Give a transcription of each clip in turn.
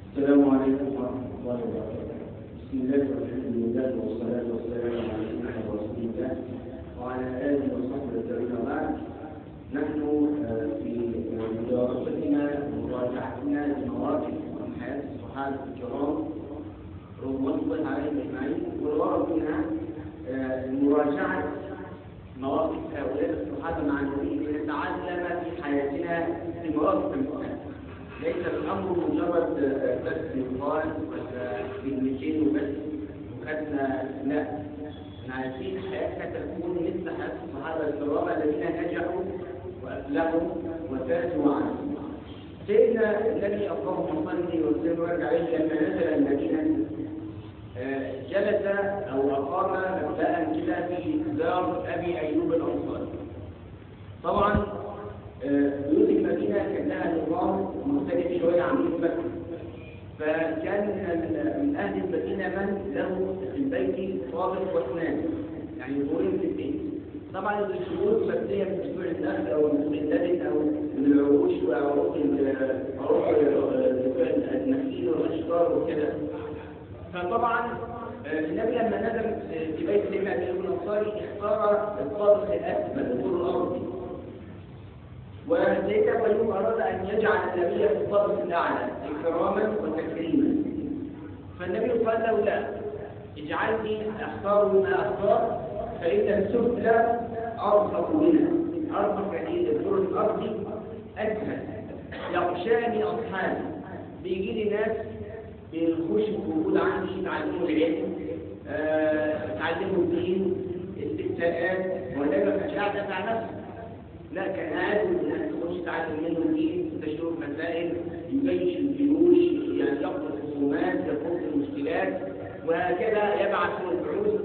السلام عليكم ورحمة الله وبركاته. بسم الله والحمد لله والصلاة والسلام على سيدنا رسول الله وعلى آله وصحبه الكريم وبعد. نحن آه، في مدارستنا ومراجعتنا لمواقف من حياة الصحابة الكرام رضوان الله عليهم أجمعين والغرض منها آه، مراجعة مواقف هؤلاء الصحابة مع النبي لنتعلم في حياتنا في مواقف المؤمنين. ليس الامر مجرد بس يقال ولا كلمتين وبس وخدنا لا احنا عايزين حياتنا تكون مثل حياه الصحابه الكرام الذين نجحوا وافلحوا وفازوا عنهم. سيدنا النبي اللهم صل وسلم وبارك عليه لما نزل المدينه آه، جلس او اقام مبدأ كده في دار ابي ايوب الانصاري. طبعا بيوت المدينة كان لها نظام مختلف شوية عن بيوت مكة فكان من من أهل المدينة من له في البيت صابر واثنان يعني دورين في البيت طبعا الشروط مبنية من شروع النخل أو من اللبن أو من العروش وعروق ال- عروق النخيل والأشجار وكده فطبعا آه، النبي لما نزل في بيت الإمام أبي أيوب الأنصاري اختار الطابق الأسفل الدور الأرضي وسيدنا أيوب أراد أن يجعل النبي في الطابق الأعلى إكراما وتكريما فالنبي قال له لا اجعلني أختار ما أختار فإن السفلى أرفق منها أرفق يعني الدور الأرضي أسفل يغشاني أصحابي بيجي لي ناس بيخش الوجود عندي يتعلموا العلم آه، يتعلموا الدين الاستفتاءات ولا ما كانش قاعد مع نفسه لا كان قاعد والناس تخش تعلم منه الدين تشوف مسائل يجيش الجيوش يعني يقضي الخصومات يفك المشكلات وهكذا يبعث البعوث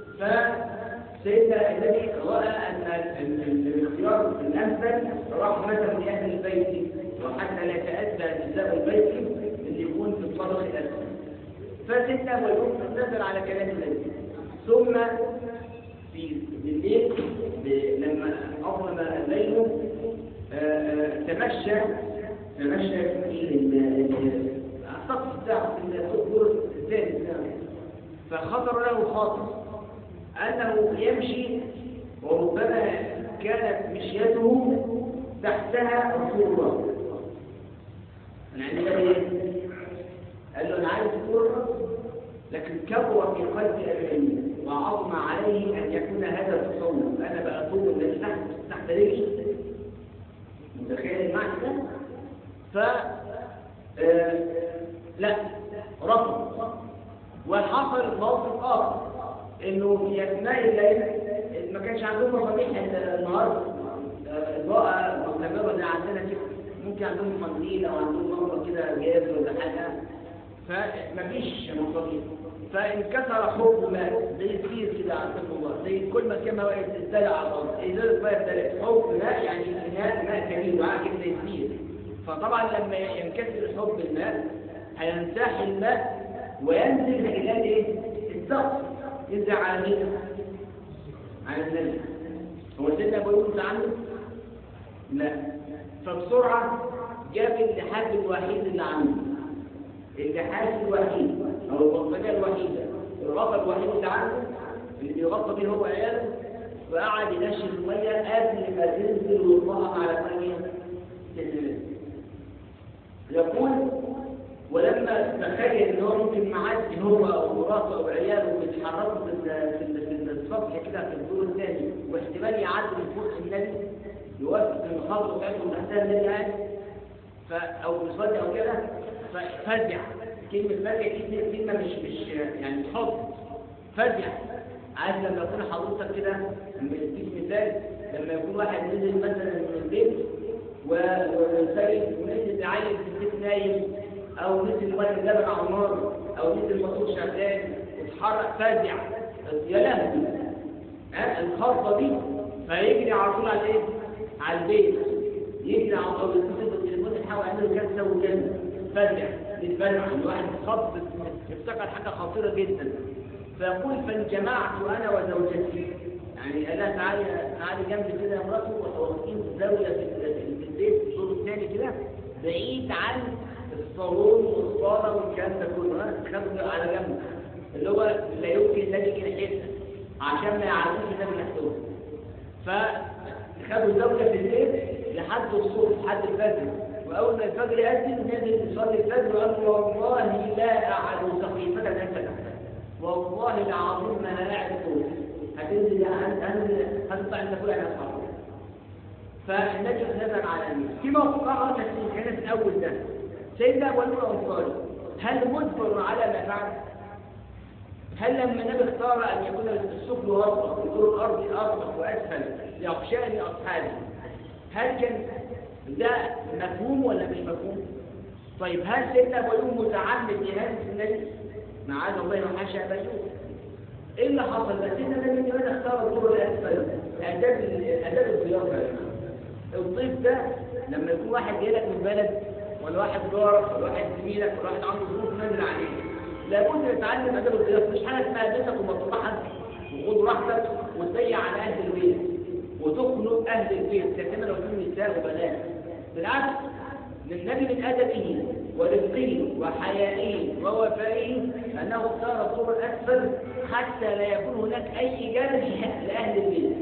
فسيدنا النبي راى ان ال- ال- الاختيار الامثل رحمه لاهل البيت وحتى لا يتاتى نساء البيت ان يكون في الطبق الاسفل فسيدنا ويوم نزل على كلام النبي ثم في بالليل ب- لما أظلم الليل آه، آه، تمشى تمشى في ال- ال- السقف بتاعه في الدور الثاني بتاعه فخطر له خاطر أنه يمشي وربما كانت مشيته تحتها رسول الله يعني ده ايه؟ قال له أنا عايز فرصة لكن كبر في قلب أبي وعظم عليه أن يكون هذا التصور أنا بقى طول الذي تحت تحت رجلي متخيل المعنى ده؟ ف آه، لا رفض وحصل موقف آخر إنه في أثناء الليل ما كانش عندهم مصابيح النهار آه، إضاءة مستمرة زي عندنا كده ممكن عندهم قنديل أو عندهم مرة كده جاز ولا حاجة فمفيش مصابيح فانكسر حب ماء زي السير كده عند الله زي كل ما كان وقت الدلع على الارض ازازه ماء الدلع حب ماء يعني اناء ماء كبير وعاكس زي السير فطبعا لما ينكسر حب الماء هينساح الماء وينزل خلال ايه؟ السقف ينزل على مين؟ على النبي هو سيدنا ابو يوسف عنه؟ لا فبسرعه جاب اللحاف الوحيد اللي عنده اللحاف الوحيد او البطانيه الوحيده الغطا الوحيد اللي عنده اللي بيغطى بيه هو عياله وقعد ينشف الميه قبل ما تنزل ويطلقها على ميه تنزل يقول ولما تخيل ان هو ممكن معدي هو او مراته او عياله بيتحركوا في ال- في ال- في السطح كده في الدور الثاني واحتمال يعدوا من فوق النبي يوافق المحافظه بتاعتهم تحتها النبي قاعد ف او بيصلي او كده ففزع كلمة فزع دي كلمة مش مش يعني مش حب فزع عارف لما يكون حضرتك كده اديك مثال لما يكون واحد نزل مثلا من البيت وسيد ونزل عيل في البيت نايم او نزل ميه لبن على النار او نزل موتور شغال واتحرك فزع يا لهوي ها الخطه دي فيجري على طول على ايه؟ على البيت يجري على طول يتصل بالتليفون يحاول يعمل كذا وكذا فزع يتبلع الواحد خط افتكر حاجه خطيره جدا فيقول فانجمعت انا وزوجتي يعني قال لها تعالي تعالي جنبي كده يا مراته وتوقفين زاويه في في البيت الدور الثاني كده بعيد عن الصالون والصاله والكلام ده كله ها خدوا على جنب اللي هو لا يمكن الذي يحس عشان ما يعرفوش النبي نفسه فخدوا الزوجه في الليل لحد الصبح لحد الفجر واول ما الفجر يأذن نزل يصلي الفجر وقال له والله لا اعلم سقيفتك انت والله العظيم ما انا قاعد فوق هتنزل هتنزل هتطلع انت كل على اصحابك فالنبي نزل على النبي في موقف اخر كان في الاول ده سيدنا ابو الانصاري هل مجبر على ما فعل؟ هل لما النبي اختار ان يكون السفل اصبح ويكون الارض اصبح واسفل يخشاني اصحابي هل كان ده مفهوم ولا مش مفهوم؟ طيب هل سيدنا ابو ايوب متعمد لهذا النبي؟ معاذ الله وحاشا ابا ايوب ايه اللي حصل؟ بس سيدنا النبي كمان اختار الدور الاسفل اداب اداب الضيافه الضيف ده لما يكون واحد جاي لك من بلد ولا واحد جارك ولا واحد زميلك ولا واحد عنده ظروف نازل عليه لابد تتعلم ادب الضيافه مش حاجه اسمها بيتك ومطرحك وخد راحتك وتضيع على اهل البيت وتخنق اهل البيت كما لو كانوا نساء وبنات بالعكس للنبي من ادبه ورزقه وحيائه ووفائه انه اختار الطور الاسفل حتى لا يكون هناك اي جرح لاهل البيت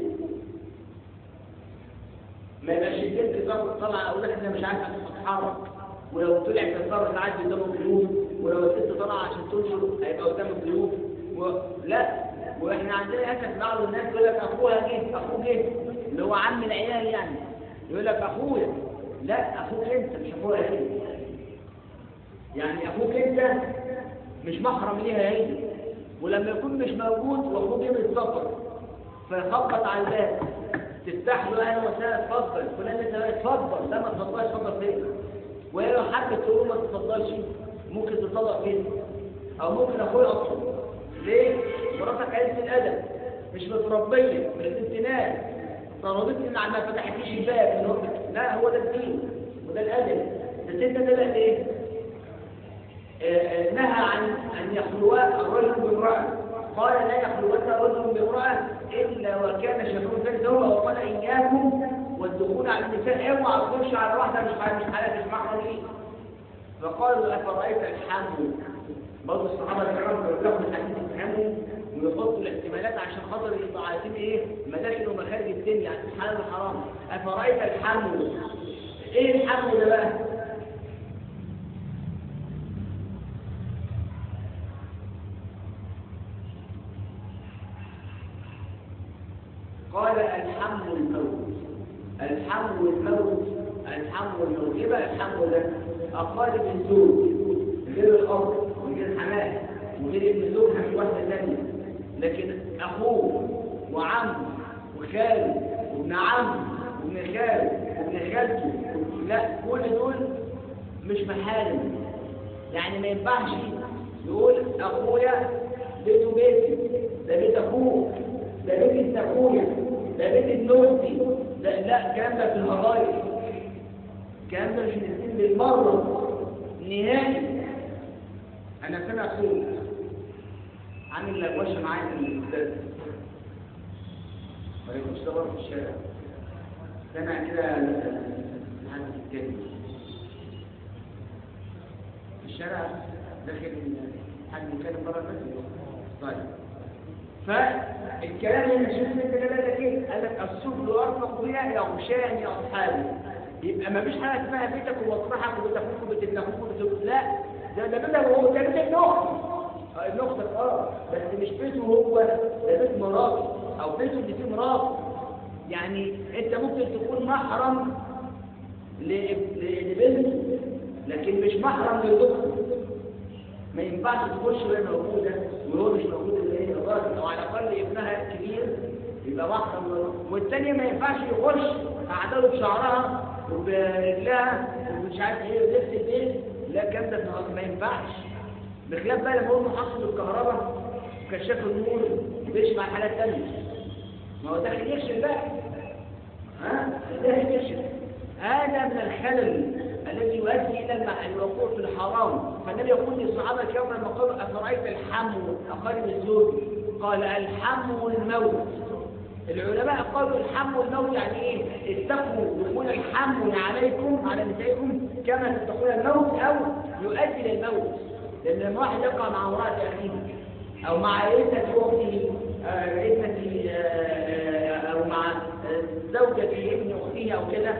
ما يبقاش البنت طالعه اقول لك انا مش عارفه تتحرك ولو طلع كسر ساعات قدام الضيوف ولو الست طالعه عشان تنشر هيبقى قدام الضيوف و... لا واحنا عندنا اسف بعض الناس يقول لك اخوها جه اخوه جه اللي هو عم العيال يعني يقول لك اخويا لا اخوك انت مش اخوها هي يعني اخوك انت مش محرم ليها هي ولما يكون مش موجود واخوك جه من السفر فيخبط على الباب تفتح له اهلا وسهلا اتفضل فلان انت اتفضل لا ما تفضلش اتفضل فين وهي لو حبت تقول ما تتفضلش ممكن تطلق فين او ممكن اخويا اصلا ليه مراتك قلت الادب مش متربيه مش امتنان طردتني مع ما فتحتليش الباب من وقت لا هو ده الدين وده الادب بس انت ده بقى ايه نهى عن ان يخلوا الرجل بامراه قال لا يخلون رجل بامراه الا وكان شهور ذلك هو وقال اياكم والدخول على النساء اوعى تخش على واحده مش حالة مش حالة مش محرم ليه فقالوا افرايت الحمل برضه الصحابه الكرام بيقولوا لهم الحديث يفهموا ويحطوا الاحتمالات عشان خاطر يبقوا عارفين ايه مداخل ومخارج الدنيا يعني الحلال والحرام افرايت الحمل ايه الحمل ده بقى؟ قال الحم الموت الحم والموت الحم والموت ايه بقى الحم ده اقارب الزوج غير الاب وغير الحماه وغير ابن زوجها من واحده ثانيه لكن اخوه وعم وخاله وابن عم وابن خاله وابن خالته لا كل دول مش محارم يعني ما ينفعش يقول اخويا بيته بيتي ده بيت اخوه ده بيت ابن اخويا ده بيت ابن اختي لا لا الكلام ده في الهرايس الكلام ده مش نسيب بالمره نهائي انا سامع صوت عامل لغوشه معايا في الاستاذ ما يكونش ده في الشارع سامع كده حد بيتكلم في الشارع داخل حد بيتكلم بره المسجد طيب فالكلام اللي شوف انت جلالك ايه قال لك السبل ارفق بها يغشاني اصحابي يبقى ما فيش حاجه اسمها بيتك ومطرحك وبيت اخوك وبيت ابن اخوك وبيت لا ده ده بيتك وهو ده بيت ابن اختك ابن اختك اه بس مش بيته هو ده بيت مراته او بيته اللي فيه مراته يعني انت ممكن تكون محرم لبنته لكن مش محرم لدخله ما ينفعش تخش وهي موجوده وهو مش موجود اللي هي الراجل او على الاقل ابنها الكبير يبقى محرم والثانيه ما ينفعش يخش اعداله بشعرها وبرجلها ومش عارف ايه ولبس البيت لا الكلام ده ما ينفعش بخلاف بقى لما هو محصل الكهرباء وكشاف النور بيشمع حالات ثانيه ما هو داخل يكشف بقى ها داخل يكشف هذا من الخلل الذي يؤدي الى الوقوع في الحرام فالنبي يقول للصحابه الكرام لما قالوا افرايت الحم اقارب الزوج قال الحم والموت العلماء قالوا الحم والموت يعني ايه اتقوا دخول الحم عليكم على نسائكم كما تتقون الموت او يؤدي إلى الموت لأن لما واحد يقع مع امرأة أخيه أو مع ابنة أخته آه، ابنة آه، آه، أو مع آه، زوجة ابن أخته أو كده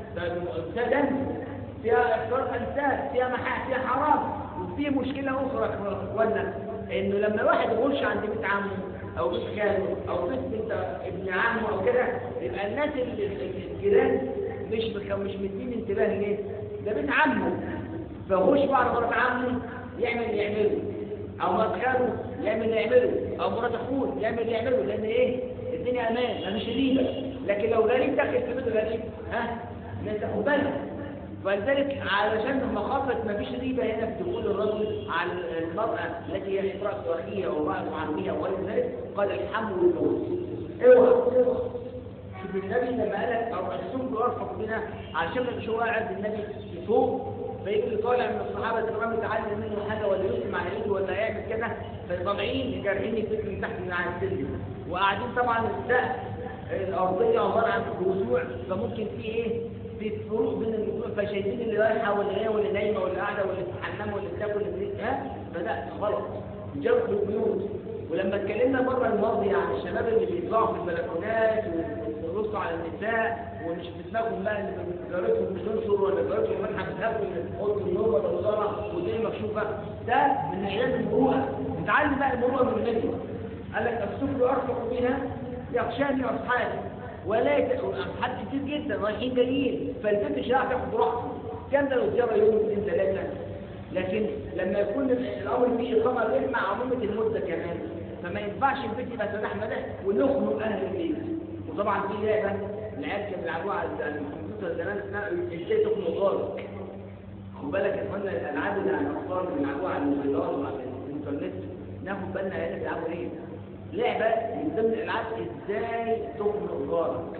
فده دم فيها إحضار أنساب فيها محا فيها حرام وفي مشكلة أخرى يا إخوانا إنه لما واحد يخش عند بيت عمه أو بيت خاله أو بيت بنت ابن عمه أو كده يبقى الناس اللي- اللي- الجيران مش مخ- مش مدين انتباه ليه؟ ده بيت عمه فيخش بعد مرات عمه يعمل اللي يعمله او مرات خاله يعمل اللي يعمله او مرات اخوه يعمل اللي يعمله لان ايه الدنيا امان مفيش ريبه لكن لو غريب داخل في بيت غريب ها الناس تاخد بالها فلذلك علشان مخافة ما فيش ريبة هنا بتقول الرجل على المرأة التي هي امرأة أخية أو امرأة عمية أو غير ذلك قال الحمل والموت اوعى اوعى شوف النبي لما قال لك او السم يرفق بنا عشان ما مش هو قاعد النبي فوق فيجي طالع من الصحابه الكرام يتعلم منه حاجه ولا يسمع يده ولا يعمل كده فطالعين جارحين الفكر من تحت من على السلم وقاعدين طبعا السقف الارضيه عباره عن جذوع فممكن في ايه في فروق بين الجذوع فشايفين اللي رايحه واللي جايه واللي نايمه واللي قاعده واللي بتحمم واللي بتاكل واللي ها فده غلط جرح البيوت ولما اتكلمنا مره الماضي عن الشباب اللي بيطلعوا في البلكونات ويبصوا على النساء ومش في دماغهم بقى ان جارتهم بتنشر ولا جارتهم منحة بتاكل من اوضه النوم ولا وزاره والدنيا مكشوفه ده من علاج المروءه نتعلم بقى المروءه من النبي قال لك السفل ارفق بها يخشاني اصحابي ولا يت... اصحاب كتير جدا رايحين جايين فالبيت مش هيعرف ياخد راحته كام ده لو زياره يوم اثنين ثلاثه لكن لما يكون الامر فيه اقامه غير مع عمومه المده كمان فما ينفعش البيت يبقى سلاح مدى ونخنق اهل البيت وطبعا في لعبه العيال كانوا بيلعبوها على الكمبيوتر زمان اسمها ازاي تخنق جارك خد بالك يا اخوانا الالعاب اللي على الاطفال اللي بيلعبوها على الموبايلات وعلى الانترنت ناخد بالنا عيال بيلعبوا ايه؟ لعبه من ضمن الالعاب ازاي تخنق جارك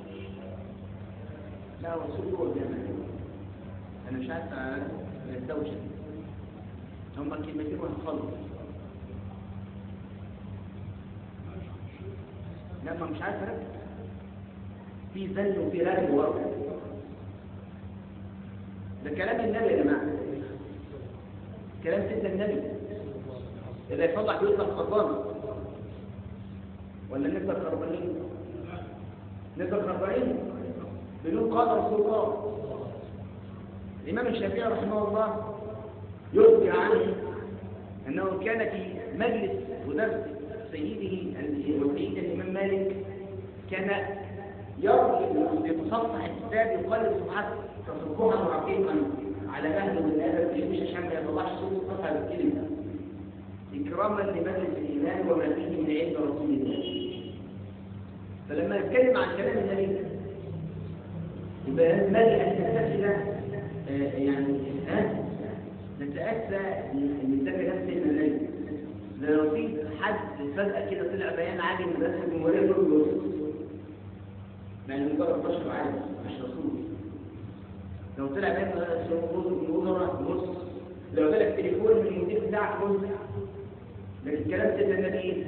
لا هو سوق والجمال انا مش عارف الدوشه هما كلمتين وهنخلص لما مش عارف اركز في زن وفي رغي ورا ده كلام النبي يا جماعه كلام سيدنا النبي اللي يفضح بيطلع خربان ولا نفضل خربانين نفضل خربانين بنقول قال رسول الله الامام الشافعي رحمه الله يذكر عنه انه كان في مجلس ودرس سيده وسيد الامام مالك كان يرجو بمصفح الكتاب يقلب سبحانه تصرفها رقيقا على اهل من الادب مش عشان ما يطلعش صوت صفحه الكلمه اكراما لمجلس الايمان وما فيه من علم رسول الله فلما نتكلم عن كلام النبي يبقى ينبغي ان تتخذ آه، يعني ها نتأسى من ده كلام سيدنا النبي لو في حد فجأة كده طلع بيان عادي من مدرسة الجمهورية كله يوصل مع انه مجرد بشر عادي مش رسول لو طلع بيان من الوزراء نص لو جالك تليفون من المدير بتاعك نص لكن كلام سيدنا النبي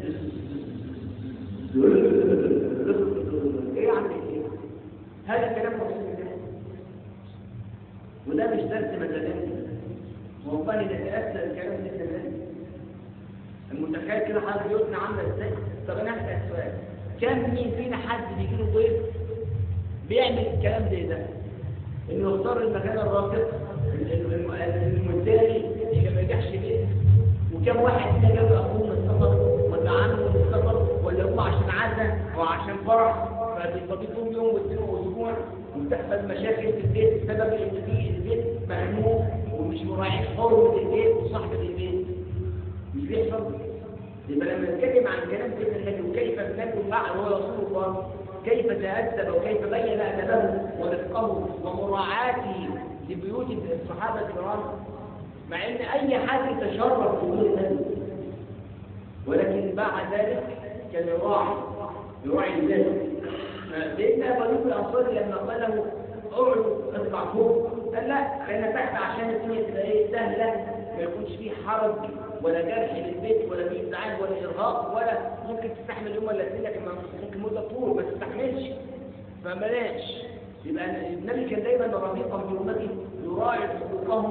ايه يا عم ايه هذا كلام رسول الله وده مش درس مدرسي والله نتأثر الكلام ده كمان المتخيل كده حد بيوتنا عامله ازاي طب انا هسأل سؤال كم مين فينا حد بيجي له ضيف بيعمل الكلام زي ده انه يختار المكان الرافق المثالي اللي ما يرجعش بيه وكم واحد فينا جاب اخوه من السفر ولا عمه من السفر ولا هو عشان عزة او عشان فرح فبيطبيقهم يوم واثنين اسبوع وتحصل مشاكل في البيت بسبب ان في البيت مهموم ومش مراعين حرمة البيت وصاحبة البيت مش بيحصل يبقى لما نتكلم عن كلام سيدنا النبي وكيف نكون معه هو رسول الله كيف تأدب وكيف بين أدبه ورفقه ومراعاته لبيوت الصحابة الكرام مع ان اي حد يتشرف بوجود النبي ولكن بعد ذلك كان يراعي يراعي ذلك سيدنا ابو بكر الانصاري لما قال له اقعد اطلع فوق قال لا خلينا تحت عشان الدنيا تبقى ايه سهله ما يكونش فيه حرج ولا جرح للبيت ولا فيه ازعاج ولا ارهاق ولا ممكن تستحمل يوم ولا اثنين لكن ممكن مده طول ما تستحملش فبلاش يبقى النبي كان دايما رفيقا بامته يراعي حقوقهم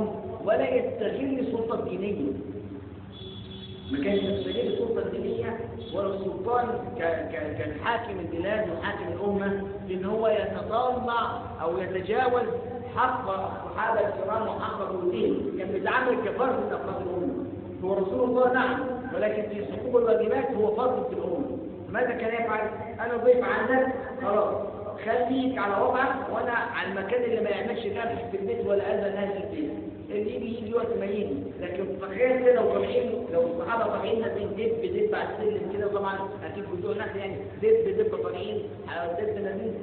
ولا يستغل السلطة الدينية ما كانش يستغل السلطة الدينية ولا السلطان كالحاكم البلاد وحاكم الأمة إن هو يتطلع أو يتجاوز حق الصحابة الكرام وحق الدين كان بيتعامل كفرد من أفراد الأمة هو رسول الله نعم ولكن في صحوب الواجبات هو فرد في الأمة ماذا كان يفعل؟ أنا ضيف عندك خلاص خليك على وضعك وأنا على المكان اللي ما يعملش ذبح في البيت ولا أذى ناس في البيت اللي يجي يجي وقت ما يجي لكن تخيل كده لو طالعين لو الصحابه طالعين نازلين دب دب على السلم كده طبعا اكيد كلهم ناس يعني دب دب طالعين دب نازلين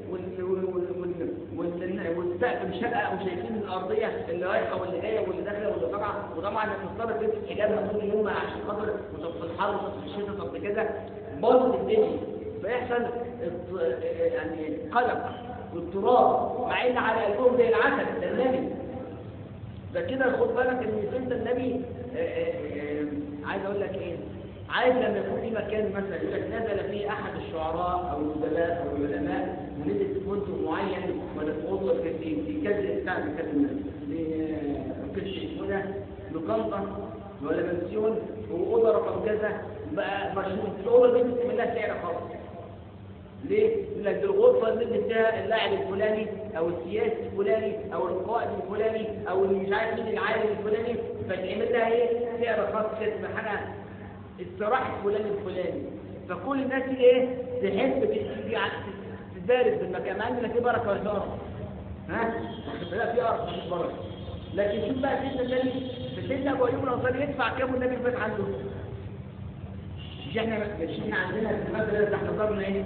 والسقف مشقق وشايفين الارضيه اللي رايحه واللي جايه واللي داخله واللي طالعه وطبعا المفترض تلبس حجابها طول اليوم عشان خاطر في الحر وفي الشتاء طب كده باظت الدنيا فيحصل يعني قلق واضطراب مع ان على قلبهم زي العسل ده النبي ده كده خد بالك ان سنة النبي عايز اقول لك ايه عايز لما يكون في مكان مثلا يقول لك نزل فيه احد الشعراء او الادباء او العلماء ونزل في فندق معين ولا في اوضه في في كذا بتاع كذا في هنا لقنطه ولا بنسيون واوضه رقم كذا بقى مشهور الاوضه دي بتعمل لها سعر خاص ليه؟ لأن الغرفة اللي فيها اللاعب الفلاني أو السياسي الفلاني أو القائد الفلاني أو اللي مش عارف مين العالم الفلاني فتعمل لها إيه؟ سعر خاص كده اسمها حاجة استراحة فلان الفلاني فكل الناس إيه؟ تحب تيجي تدارس بالمكان مع إن لا في بركة ولا في قرف ها؟ لا في قرف مفيش بركة لكن شوف بقى سيدنا النبي سيدنا أبو أيوب الأنصاري يدفع كام النبي فات عنده؟ مش احنا مش احنا عندنا في المثل ده تحت ضربنا ايه؟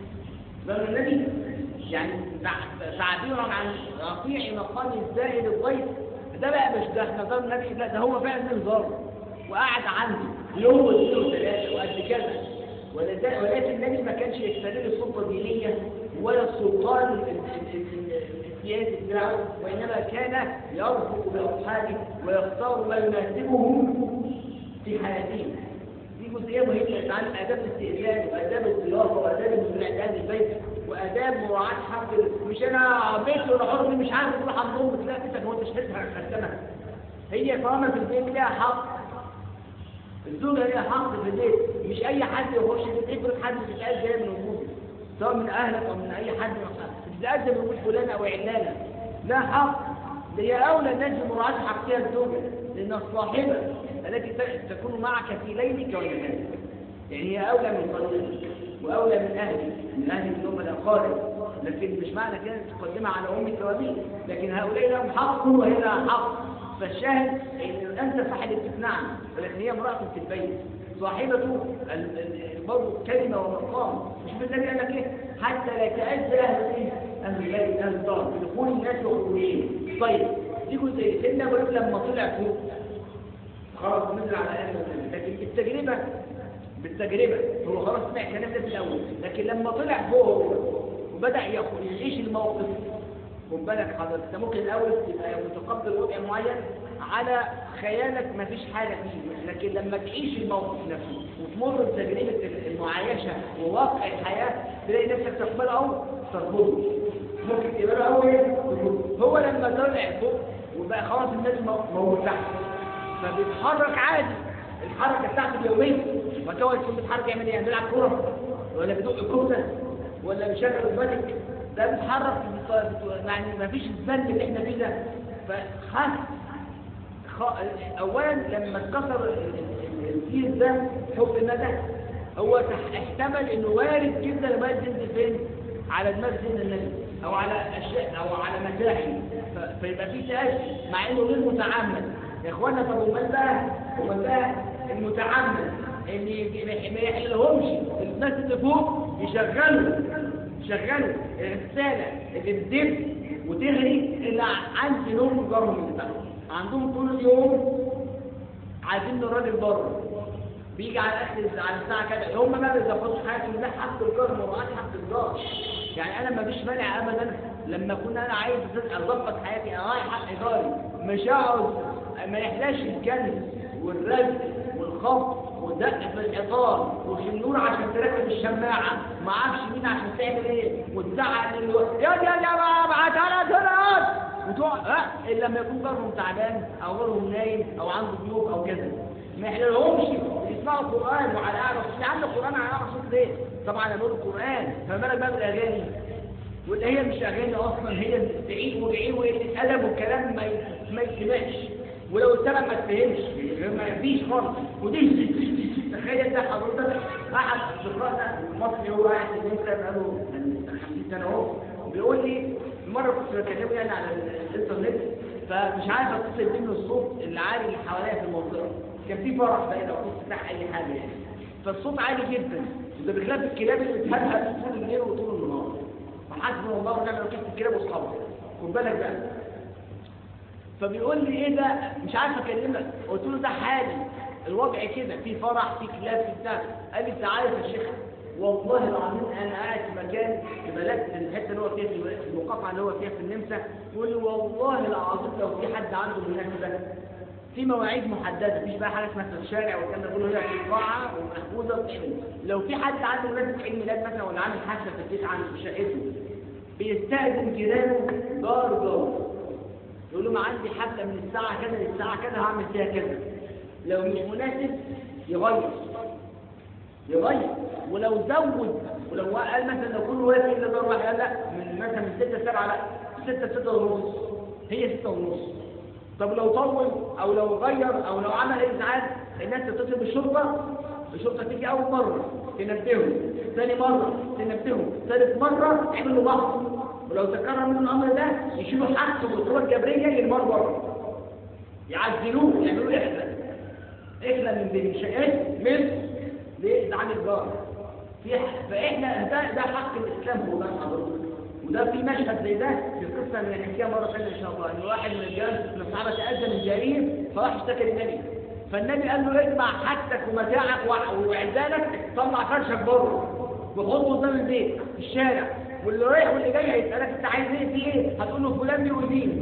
بل النبي يعني تعبيرا عن رفيع مقام الزائد الضيف ده بقى مش ده احنا ضرب النبي لا ده هو فعلا النبي ضرب وقعد عنده يوم واثنين وثلاثه وقد كذا ولكن النبي ما كانش يستغل السلطه الدينيه ولا السلطان السياسي بتاعه وانما كان يرفق باصحابه ويختار ما يناسبهم في حياتهم دي جزئيه مهمه عن اداب الاستئذان واداب الضيافه واداب الاعداد البيت واداب مراعاه حق مش انا بيت ولا حر مش عارف تروح عند امك لا انت هو انت شهدتها خدتها هي طالما في البيت ليها حق الزوجه ليها حق في البيت مش اي حد يخش افرض حد بيتقال جاي من وجودك سواء من اهلك او من اي حد بتتقدم وجود فلان او علانه لا حق هي اولى الناس بمراعاه حقها الزوجه لان الصاحبه التي تكون معك في ليلك ونهارك يعني هي أولى من قريبك وأولى من أهلك من أهل اللي هم الأقارب لكن مش معنى كده تقدمها على أمك وأبيك لكن هؤلاء لهم حق وهي لها حق فالشاهد ان انت صاحب الاستثناء ولكن هي امراه في البيت صاحبته برضه كلمه ومقام مش بالنبي قال لك ايه حتى لا يتاذى اهل ايه اهل البيت اهل الدار بدخول الناس وخروجهم طيب دي جزئيه سيدنا ابراهيم لما طلع فوق خلاص نزل على اهل لكن التجربه بالتجربه هو خلاص سمع الكلام ده في الاول لكن لما طلع فوق وبدا يعيش الموقف خد بالك حضرتك انت ممكن الاول تبقى متقبل وضع معين على خيالك ما فيش حاجه فيه لكن لما تعيش الموقف نفسه وتمر بتجربه المعايشه وواقع الحياه تلاقي نفسك تقبله او ترفضه ممكن تقبله او هو لما طلع فوق وبقى خلاص الناس موجود تحت فبيتحرك عادي الحركه بتاعته اليوميه ما هو يكون بيتحرك يعمل ايه؟ بيلعب كوره ولا بيدق كفته ولا بيشغل الملك ده بيتحرك يعني ما فيش الذنب اللي احنا فيه ده فخاف اولا لما اتكسر الكيس ده حب الندى هو احتمل انه وارد جدا لما ينزل فين على دماغ سيدنا النبي او على اشياء او على مزاحي فيبقى في تأثير مع انه غير متعمد يا اخوانا طب امال بقى امال بقى المتعمد اللي ما يحلهمش الناس اللي فوق يشغلوا يشغلوا الرسالة اللي بتدب وتغري اللي عند نوم جارهم اللي تحت عندهم طول اليوم عايزين الراجل بره بيجي على اخر على الساعه كده هم ما بيظبطوش حياتهم ده حق الجار مراعاه حق الجار يعني انا ما فيش مانع ابدا لما كنا انا عايز اظبط حياتي انا رايح حق جاري مش هقعد ما يحلاش الكنز والرزق والخبط ودق في الحيطان وشنور عشان تركب الشماعه معكش مين عشان تعمل ايه وتزعق للو يا يا يا ابعت على ثلاث وتقعد ها الا لما يكون جارهم تعبان او جارهم نايم او عنده ضيوف او كذا ما يحللهمش يسمعوا القران وعلى اعلى صوت يا عم القران على اعلى صوت ليه؟ طبعا انا بقول القران فما بالك بقى بالاغاني واللي هي مش اغاني اصلا هي تعيد وتعيد وقله ادب والكلام ما ما يسمعش ولو اتسمع ما تفهمش ما فيش خالص ودي تخيل ده حضرتك قعد شقراءنا المصري هو قاعد في النمسا بقاله 50 سنه اهو بيقول لي مره كنت بكلمه يعني على الانترنت فمش عارف اتصل منه الصوت اللي عالي اللي حواليا في المنطقه كان في فرح بقى لو كنت بتاع اي حاجه يعني فالصوت عالي جدا وده بخلاف الكلاب اللي بتهرهر طول الليل وطول النهار فحسبنا الله ونعم الوكيل في الكلاب واصحابها خد بالك بقى فبيقول لي ايه ده مش عارف اكلمك قلت له ده حالي الوضع كده في فرح في كلاب في بتاع قال لي انت عارف يا شيخ والله العظيم انا قاعد في مكان في بلد في الحته اللي هو فيها في المقاطعه اللي هو فيها في النمسا يقول لي والله العظيم لو في حد عنده مناسبه في مواعيد محدده مفيش بقى حاجه اسمها في الشارع والكلام ده كله هي في القاعه ومحفوظه وبتعمل لو في حد عنده مناسبه عيد ميلاد مثلا ولا عامل حفله في البيت عنده في شقته بيستأذن جيرانه جار جار يقول لهم عندي حفله من الساعه كذا للساعه كذا هعمل فيها كذا لو مش مناسب يغير يغير ولو زود ولو قال مثلا لو كل واحد الا دور واحد قال لا من مثلا من 6 7 لا 6 6 ونص هي 6 ونص طب لو طول او لو غير او لو عمل ازعاج الناس تتصل بالشرطه الشرطه تيجي اول مره تنبههم ثاني مره تنبههم ثالث مره يعملوا بحث ولو تكرر منه الامر ده يشيلوا حبس وقوات جبريه يرموا بره يعزلوه يعملوا احلى احنا من بين شقات مثل لإدعام الجار في فإحنا ده, ده حق الإسلام هو ده حضرتك وده في مشهد زي ده في قصة من الحكاية مرة ثانية إن شاء الله إن واحد من الرجال من الصحابة تأذى من جاريه فراح اشتكى للنبي فالنبي قال له اجمع حاجتك ومتاعك وعزالك طلع فرشك بره وحطه قدام البيت في الشارع واللي رايح واللي جاي هيسألك أنت عايز إيه في إيه؟ هتقول له فلان دي ودي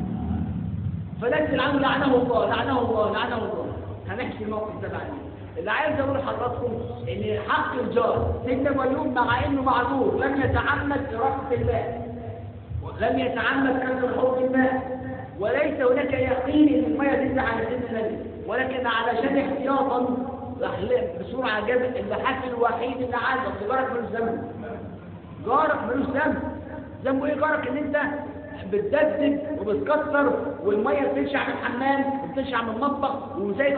فنزل عنه لعنه الله لعنه الله لعنه الله هنحكي الموقف ده بعدين اللي عايز اقول لحضراتكم ان حق الجار سيدنا ايوب مع انه معذور لم يتعمد اراقه الماء لم يتعمد كسر حوض الماء وليس هناك يقين ان الماء تنزل على سيدنا النبي ولكن علشان احتياطا راح بسرعه جاب اللحاف الوحيد اللي عايز اصل جارك ملوش ذنب جارك ملوش ذنب ذنبه ايه جارك ان انت بتدبدب وبتكسر والميه بتنشع من الحمام وبتنشع من المطبخ وزي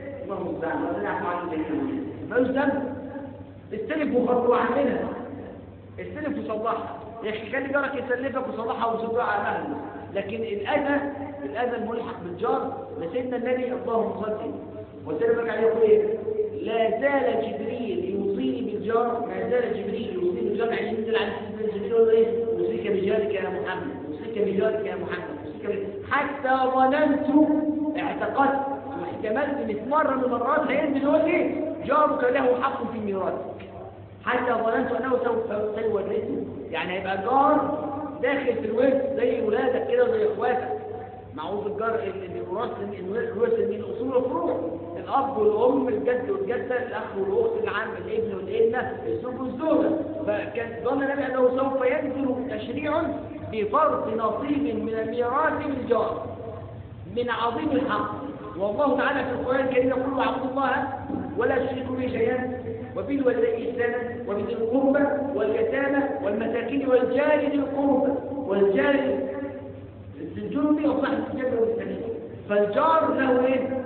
ملوش ذنب استلف وخطوا عننا استلف وصلحها يا اخي خلي جارك يسلفك وصلحها وصدها على اهله لكن الاذى الاذى الملحق بالجار لسيدنا النبي اللهم صل وسلم عليه يقول ايه لا زال جبريل يوصيني بالجار ما زال جبريل يوصيني بالجار يعني ينزل على سيدنا جبريل يقول ايه اوصيك بجارك يا محمد اوصيك بجارك يا محمد اوصيك حتى ظننت اعتقدت واحتملت ان مرة من المرات هينزل يقول لي جارك له حق في ميراثك حتى ظننت انه سوف سيورثه يعني هيبقى جار داخل في الورث زي ولادك كده زي اخواتك معروف الجار اللي يورث الورث من اصول الفروع الاب والام الجد والجده الاخ والاخت العم الابن والابنه الزوج والزوجه فكان ظن النبي انه سوف ينزل تشريع بفرض نصيب من الميراث للجار من عظيم الحق والله تعالى في القرآن الكريم يقول واعبدوا الله ولا تشركوا به شيئا وبالوالدين إحسانا وبذي القربى واليتامى والمساكين والجار ذي القربى والجار الجنوبي وصاحب الجنة والسبيل فالجار له ايه؟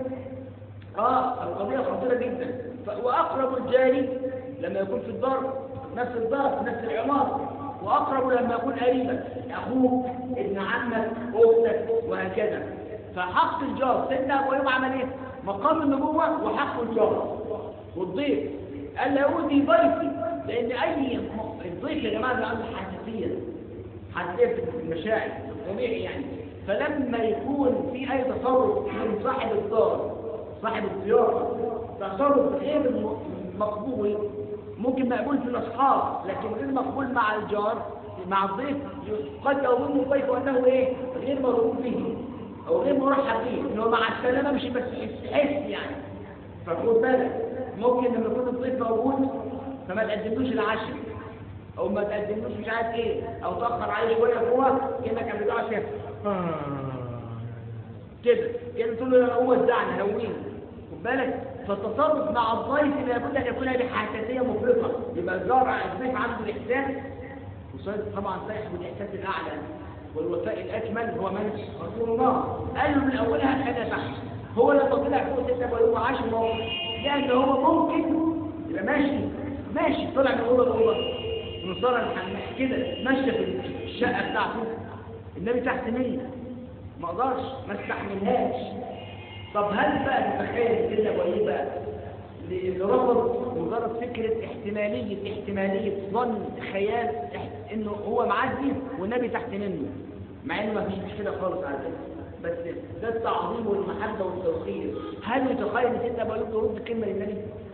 اه القضية خطيرة جدا وأقرب الجار لما يكون في الدار نفس الدار في نفس العمارة وأقرب لما يكون قريبا أخوك ابن عمك أختك وهكذا فحق الجار سيدنا ابو ايوب عمل ايه مقام النبوه وحق الجار والضيف قال لا يؤذي ضيفي لان اي الضيف يا جماعه عنده حساسيه حساسيه في المشاعر طبيعي يعني فلما يكون في اي تصرف من صاحب الدار صاحب الزياره تصرف غير مقبول ممكن مقبول في الاصحاب لكن غير مقبول مع الجار مع الضيف قد يظن الضيف انه ايه غير مرغوب به او غير مرحب بيه ان هو مع السلامه مش بس يحس يعني فخد بالك ممكن لما يكون الضيف موجود فما تقدملوش العشاء او ما تقدملوش مش عارف ايه او تاخر عليه شويه جوه كانك عم بتقع شاف كده كده تقول له هو الزعل هوين خد بالك فالتصرف مع الضيف لابد ان يكون بحساسيه مفرطه يبقى زارع الضيف عنده الاحساس وصيد طبعا صاحب الاحساس الاعلى والوفاء الاكمل هو من رسول الله قال له من اولها الحاجه تحت هو لما طلع فوق ستة ويوم عاش الموقف لان هو ممكن يبقى ماشي ماشي طلع من الاوضه الاوضه من صار الحمام كده ماشيه في الشقه بتاعته النبي تحت مني ما اقدرش ما استحملهاش طب هل بقى تتخيل كده وايه بقى اللي رفض مجرد فكرة احتمالية احتمالية ظن خيال اح- انه هو معدي والنبي تحت منه مع انه ما فيش مشكلة خالص على فكرة بس ده التعظيم والمحبة والتوقير هل يتخيل ان سيدنا ابو ايوب يرد كلمة للنبي؟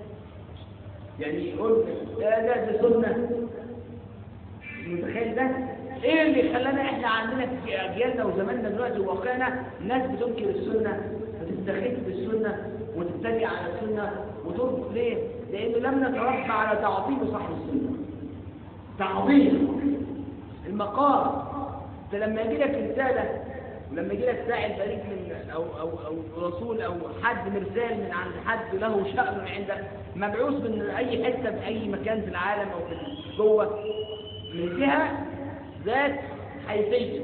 يعني يقول لا لا ده سنة متخيل ده؟ ايه اللي خلانا احنا عندنا في اجيالنا وزماننا دلوقتي وواقعنا ناس بتنكر السنه وتستخف بالسنه وتتبع على السنه وترفض ليه؟ لانه لم نتربى على تعظيم صاحب السنه. تعظيم المقام انت لما يجي لك رساله ولما يجي لك ساعد بريد من او او او رسول او حد مرسال من عند حد له شأن عندك مبعوث من اي حته في اي مكان في العالم او في جوه من جهه ذات حيثيه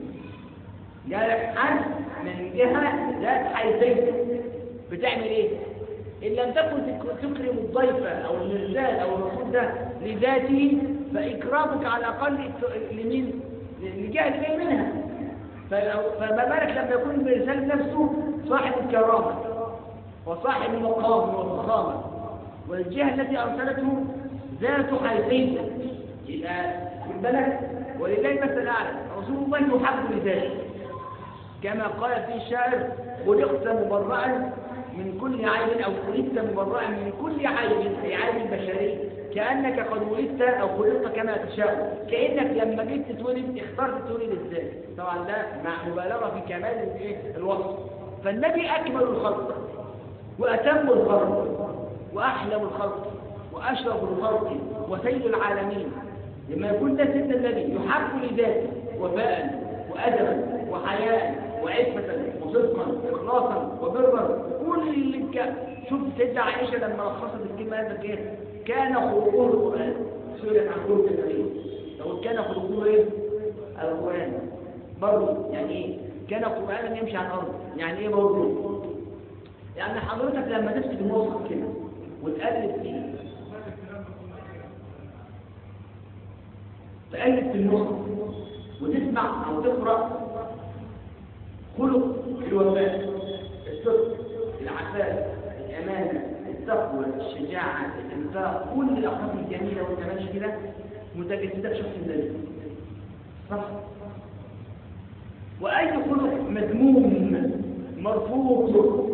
جالك حد من جهه ذات حيثيه بتعمل ايه؟ ان لم تكن تك- تكرم الضيف او المرسال او الرسول ده لذاته فاكرامك على الاقل ت- لمين؟ للجهه اللي جاي منها فلو- فما بالك لما يكون المرسال نفسه صاحب الكرامه وصاحب المقام والفخامه والجهه التي ارسلته ذات حيثيه يبقى خد بالك ولله المثل الاعلى رسول الله يحب لذاته كما قال في الشاعر خلقت مبرأ من كل عيب أو خلقت مبرأ من كل عيب في عيب البشري كأنك قد ولدت أو خلقت كما تشاء كأنك لما جيت تتولد اخترت تولد ازاي طبعا ده مع مبالغة في كمال الايه الوصف فالنبي أكمل الخلق وأتم الخلق وأحلم الخلق وأشرف الخلق وسيد العالمين لما يكون ده سيدنا النبي يحب لذاته وفاء وأدبا وحياء وعفة وصدقا وإخلاصا وبرا كل اللي كان شوف سيدة عائشة لما لخصت الكلمة هذا كيف كان خلقه القرآن سورة عن خلق النبي لو كان خلقه ايه؟ القرآن برضه يعني ايه؟ كان قرآنا يمشي على الأرض يعني ايه برضه؟ يعني حضرتك لما تمسك المصحف كده وتقلب فيه تقلب في المصحف وتسمع او تقرا خلق الوفاء الصدق العفاف الامانه التقوى الشجاعه الانفاق كل الاخلاق الجميله وانت ماشي كده متجسده في شخص النبي صح واي خلق مذموم مرفوض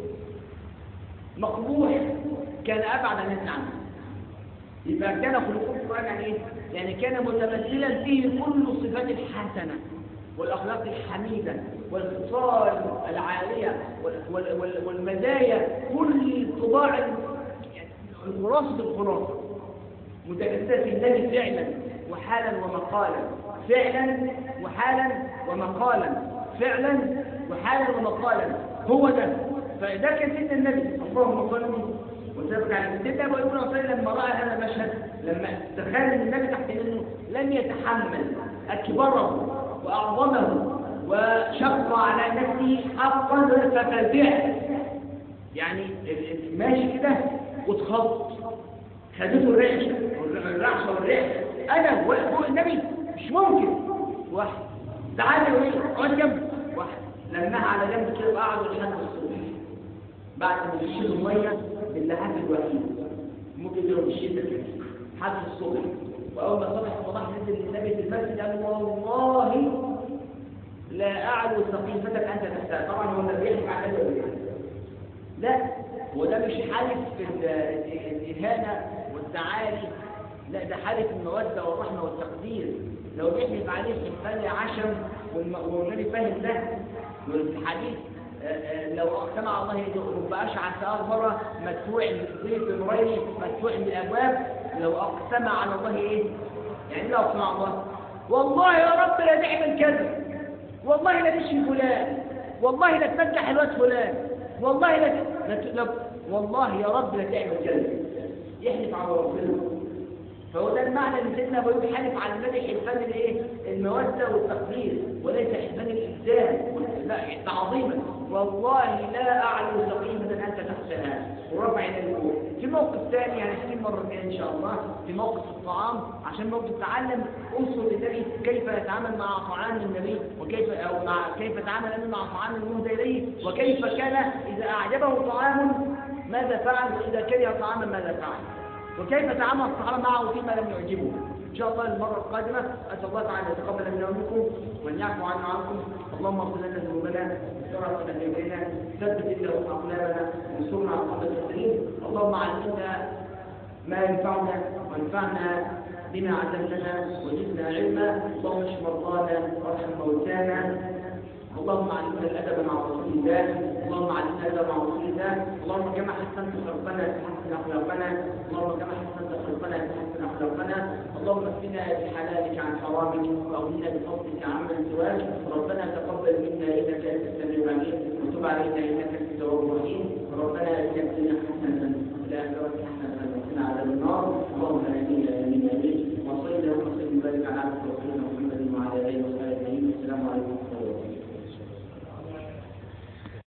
مقبوح كان ابعد الناس عنه يبقى كان خلقه القرآن يعني ايه؟ يعني كان متمثلا فيه كل الصفات الحسنة والأخلاق الحميدة والخصال العالية وال- وال- وال- والمزايا كل الطباع ال- يعني الخلاصة الخلاصة متجسدة في النبي فعلا وحالا ومقالا فعلا وحالا ومقالا فعلا وحالا ومقالا هو ده فده كان سيدنا النبي اللهم صل وسلم على سيدنا ابو ابن عصير لما راى هذا المشهد لما تخيل ان النبي تحت منه لم يتحمل اكبره واعظمه وشق على نفسه حقا ففزع يعني ال- ال- ماشي كده واتخبط خدته الرعشه الرعشه والرعشه انا واقف فوق النبي مش ممكن واحد تعالى يا وليه اقعد جنبي واحد لمها على جنب كده وقعدوا لحد الصبح بعد ما يشيلوا الميه باللحاف الوحيد ممكن يضرب الشده كده حد الصبح واول ما صبح صباح نزل النبي في المسجد قال والله لا اعلو سقيفتك انت تحتها طبعا هو النبي يحكي عن هذا ولا إيه؟ لا هو ده مش حالف في ال- ال- الإهانة والتعالي لا ده حالف المودة والرحمة والتقدير لو بيحلف عليه حلفان عشم والم- والنبي فاهم ده وفي الحديث آه، آه، لو اقسم على الله رب اشعث اغبر مدفوع زيت بنورين مدفوع من الابواب لو اقسم على الله ايه؟ يعني لو اقسم على الله والله يا رب لا تعمل كذا والله لا تشفي فلان والله لا تنجح الواد فلان والله لا ت... لا, ت... لا والله يا رب لا تعمل كذا يحلف على ربنا فهو ده المعنى اللي سيدنا ابو يوسف حلف على المدح حلفان الايه الموده والتقدير وليس حلفان الالزام لا تعظيما والله لا اعلم سقيمه انت تحسنها ورفع الى في موقف ثاني هنحكي مره ثانيه ان شاء الله في موقف الطعام عشان موقف تعلم اسوه النبي كيف يتعامل مع طعام النبي وكيف او مع كيف يتعامل النبي مع طعام المهدى اليه وكيف كان اذا اعجبه طعام ماذا فعل واذا كره طعاما ماذا فعل وكيف تعامل الصحابة معه فيما لم يعجبه إن شاء الله المرة القادمة أسأل الله تعالى يتقبل منا ومنكم وأن يعفو عنا وعنكم اللهم اغفر لنا ذنوبنا وسرعة أجابنا ثبت إلا أقلامنا وانصرنا على القوم الكافرين اللهم علمنا ما ينفعنا وانفعنا بما علمتنا وزدنا علما اللهم اشف مرضانا وارحم موتانا اللهم علمنا الادب مع رسول الله اللهم علمنا الادب مع رسول الله اللهم كما حسنت خلقنا تحسن اخلاقنا اللهم كما حسنت خلقنا تحسن اخلاقنا اللهم اكفنا بحلالك عن حرامك واغننا بفضلك عمن سواك ربنا تقبل منا انك انت السميع العليم وتب علينا انك انت التواب الرحيم ربنا اتنا في الدنيا حسنه وفي الاخره حسنه وقنا عذاب النار اللهم امين امين امين